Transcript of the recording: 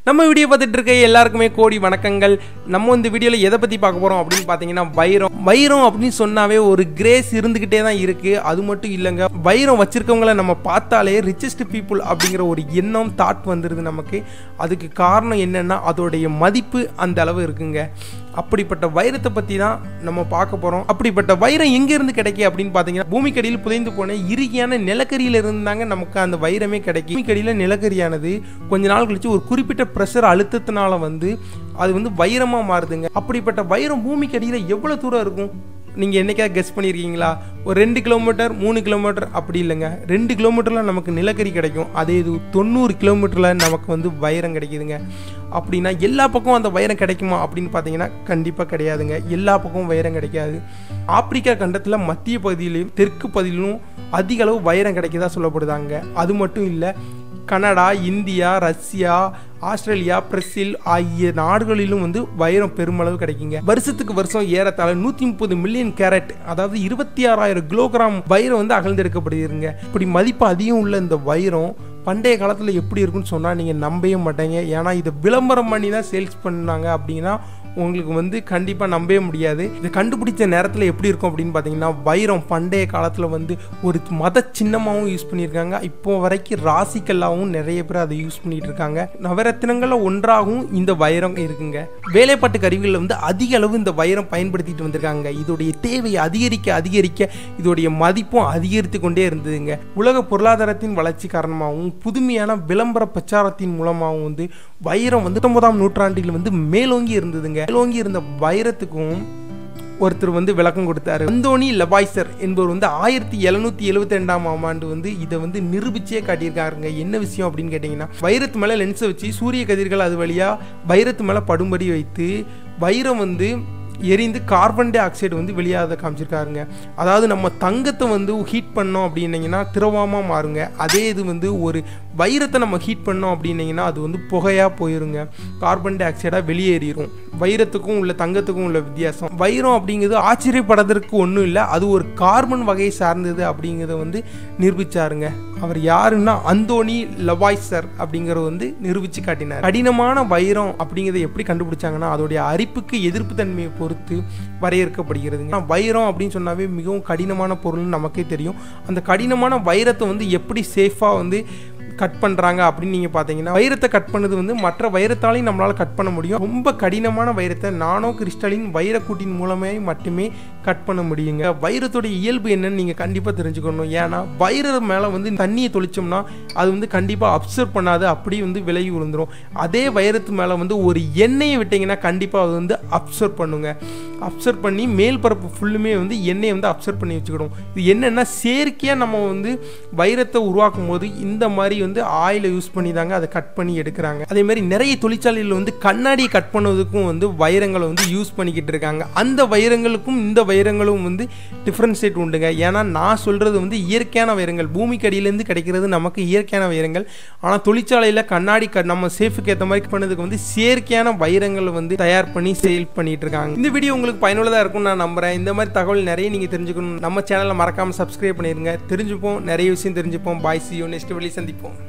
நம்ம வீடியோ பார்த்துட்டு இருக்க எல்லாருக்குமே கோடி வணக்கங்கள் நம்ம இந்த வீடியோவில் எதை பற்றி பார்க்க போகிறோம் அப்படின்னு பார்த்தீங்கன்னா வைரம் வைரம் அப்படின்னு சொன்னாவே ஒரு கிரேஸ் இருந்துக்கிட்டே தான் இருக்குது அது மட்டும் இல்லைங்க வைரம் வச்சிருக்கவங்கள நம்ம பார்த்தாலே ரிச்சஸ்ட் பீப்புள் அப்படிங்கிற ஒரு எண்ணம் தாட் வந்துடுது நமக்கு அதுக்கு காரணம் என்னென்னா அதோடைய மதிப்பு அந்த அளவு இருக்குங்க அப்படிப்பட்ட வைரத்தை பற்றி தான் நம்ம பார்க்க போகிறோம் அப்படிப்பட்ட வைரம் எங்கேருந்து கிடைக்கு அப்படின்னு பார்த்தீங்கன்னா பூமிக்கடியில் புதைந்து போன இறுகியான நிலக்கரியில இருந்தாங்க நமக்கு அந்த வைரமே கிடைக்கும் பூமிக்கடியில் நிலக்கரியானது கொஞ்ச நாள் கழிச்சு ஒரு குறிப்பிட்ட ப்ரெஷர் அழுத்தத்தினால வந்து அது வந்து வைரமாக மாறுதுங்க அப்படிப்பட்ட வைரம் பூமிக்கடியில் எவ்வளோ தூரம் இருக்கும் நீங்கள் என்னைக்காவது கெஸ் பண்ணியிருக்கீங்களா ஒரு ரெண்டு கிலோமீட்டர் மூணு கிலோமீட்டர் அப்படி இல்லைங்க ரெண்டு கிலோமீட்டரில் நமக்கு நிலக்கரி கிடைக்கும் அதே இது தொண்ணூறு கிலோமீட்டரில் நமக்கு வந்து வைரம் கிடைக்குதுங்க அப்படின்னா எல்லா பக்கமும் அந்த வைரம் கிடைக்குமா அப்படின்னு பார்த்தீங்கன்னா கண்டிப்பாக கிடையாதுங்க எல்லா பக்கமும் வைரம் கிடைக்காது ஆப்பிரிக்கா கண்டத்தில் மத்திய பகுதியிலும் தெற்கு பகுதியிலும் அதிக அளவு வைரம் கிடைக்கதா சொல்லப்படுதாங்க அது மட்டும் இல்லை Canada India Russia Australia Brazil ஆகிய நாடுகளிலும் வந்து வைரம் பெருமளவு கிடைக்குங்க வருஷத்துக்கு வருஷம் ஏறத்தாழ நூற்றி முப்பது மில்லியன் கேரட் அதாவது இருபத்தி ஆறாயிரம் கிலோகிராம் வைரம் வந்து அகழ்ந்தெடுக்கப்படுதுங்க இப்படி மதிப்பு அதிகம் உள்ள இந்த வைரம் பண்டைய காலத்தில் எப்படி இருக்குன்னு சொன்னால் நீங்கள் நம்பவே மாட்டீங்க ஏன்னா இதை விளம்பரம் பண்ணி தான் சேல்ஸ் பண்ணாங்க அப்படின்னா உங்களுக்கு வந்து கண்டிப்பாக நம்பவே முடியாது இதை கண்டுபிடிச்ச நேரத்தில் எப்படி இருக்கும் அப்படின்னு பார்த்தீங்கன்னா வைரம் பண்டைய காலத்தில் வந்து ஒரு மத சின்னமாகவும் யூஸ் பண்ணியிருக்காங்க இப்போ வரைக்கும் ராசிக்கல்லாகவும் நிறைய பேர் அதை யூஸ் பண்ணிட்டு இருக்காங்க நவரத்தினங்களில் ஒன்றாகவும் இந்த வைரம் இருக்குங்க வேலைப்பாட்டு கருவிகளில் வந்து அதிக அளவு இந்த வைரம் பயன்படுத்திட்டு வந்திருக்காங்க இதோடைய தேவையை அதிகரிக்க அதிகரிக்க இதோடைய மதிப்பும் அதிகரித்து கொண்டே இருந்ததுங்க உலக பொருளாதாரத்தின் வளர்ச்சி காரணமாகவும் புதுமையான விளம்பர பிரச்சாரத்தின் மூலமாகவும் வந்து வைரம் வந்து பத்தொன்பதாம் நூற்றாண்டில் வந்து மேலோங்கி இருந்ததுங்க மேலோங்கி இருந்த வைரத்துக்கும் ஒருத்தர் வந்து விளக்கம் கொடுத்தாரு அந்தோனி லபாய்சர் என்பவர் வந்து ஆயிரத்தி எழுநூத்தி எழுபத்தி ரெண்டாம் ஆண்டு வந்து இதை வந்து நிரூபிச்சே காட்டியிருக்காருங்க என்ன விஷயம் அப்படின்னு கேட்டிங்கன்னா வைரத்து மேலே லென்ஸை வச்சு சூரிய கதிர்கள் அது வழியாக வைரத்து மேலே படும்படி வைத்து வைரம் வந்து எரிந்து கார்பன் டை ஆக்சைடு வந்து வெளியாக காமிச்சிருக்காருங்க அதாவது நம்ம தங்கத்தை வந்து ஹீட் பண்ணோம் அப்படின்னீங்கன்னா திரவமாக மாறுங்க அதே இது வந்து ஒரு வைரத்தை நம்ம ஹீட் பண்ணோம் அப்படின்னீங்கன்னா அது வந்து புகையாக போயிருங்க கார்பன் டை ஆக்சைடாக வெளியேறிடும் வைரத்துக்கும் உள்ள தங்கத்துக்கும் உள்ள வித்தியாசம் வைரம் அப்படிங்கிறது ஆச்சரியப்படுறதுக்கு ஒன்றும் இல்லை அது ஒரு கார்பன் வகையை சார்ந்தது அப்படிங்கிறத வந்து நிரூபிச்சாருங்க அவர் யாருன்னா அந்தோனி லவாய்சர் அப்படிங்கிறத வந்து நிரூபித்து காட்டினார் கடினமான வைரம் அப்படிங்கிறத எப்படி கண்டுபிடிச்சாங்கன்னா அதோடைய அரிப்புக்கு எதிர்ப்பு தன்மையை பொறுத்து வரையறுக்கப்படுகிறதுங்க வைரம் அப்படின்னு சொன்னாவே மிகவும் கடினமான பொருள்னு நமக்கே தெரியும் அந்த கடினமான வைரத்தை வந்து எப்படி சேஃபாக வந்து கட் பண்ணுறாங்க அப்படின்னு நீங்கள் பார்த்தீங்கன்னா வைரத்தை கட் பண்ணது வந்து மற்ற வைரத்தாலையும் நம்மளால் கட் பண்ண முடியும் ரொம்ப கடினமான வைரத்தை நானோ கிறிஸ்டலின் வைரக்கூட்டின் மூலமே மட்டுமே கட் பண்ண முடியுங்க வைரத்தோடைய இயல்பு என்னன்னு நீங்கள் கண்டிப்பாக தெரிஞ்சுக்கணும் ஏன்னா வைரம் மேலே வந்து தண்ணியை தொளிச்சோம்னா அது வந்து கண்டிப்பாக அப்சர்வ் பண்ணாது அப்படி வந்து விலகி விழுந்துடும் அதே வைரத்து மேலே வந்து ஒரு எண்ணெயை விட்டிங்கன்னா கண்டிப்பாக அது வந்து அப்சர்வ் பண்ணுங்க அப்சர்வ் பண்ணி மேல் பரப்பு ஃபுல்லுமே வந்து எண்ணெயை வந்து அப்சர்வ் பண்ணி வச்சுக்கிடும் இது என்னென்னா செயற்கையாக நம்ம வந்து வைரத்தை உருவாக்கும் போது இந்த மாதிரி வந்து ஆயிலை யூஸ் பண்ணி தாங்க அதை கட் பண்ணி எடுக்கிறாங்க அதே மாதிரி நிறைய தொழிற்சாலையில் வந்து கண்ணாடியை கட் பண்ணுவதற்கும் வந்து வைரங்களை வந்து யூஸ் பண்ணிக்கிட்டு இருக்காங்க அந்த வைரங்களுக்கும் இந்த வைரங்களும் வந்து டிஃப்ரென்ஷியேட் உண்டுங்க ஏன்னா நான் சொல்கிறது வந்து இயற்கையான வைரங்கள் பூமிக்கு அடியிலேருந்து கிடைக்கிறது நமக்கு இயற்கையான வைரங்கள் ஆனால் தொழிற்சாலையில் கண்ணாடி க நம்ம சேஃபுக்கு ஏற்ற மாதிரி பண்ணதுக்கு வந்து செயற்கையான வைரங்களை வந்து தயார் பண்ணி சேல் பண்ணிட்டு இருக்காங்க இந்த வீடியோ உங்களுக்கு பயனுள்ளதாக இருக்கும்னு நான் நம்புறேன் இந்த மாதிரி தகவல் நிறைய நீங்கள் தெரிஞ்சுக்கணும் நம்ம சேனலை மறக்காமல் சப்ஸ்கிரைப் பண்ணிடுங்க தெரிஞ்சுப்போம் நிறைய விஷயம் தெரிஞ்சுப்போம் பாய் சி யூ நெக்ஸ்ட் வெளியே சந்திப்போம்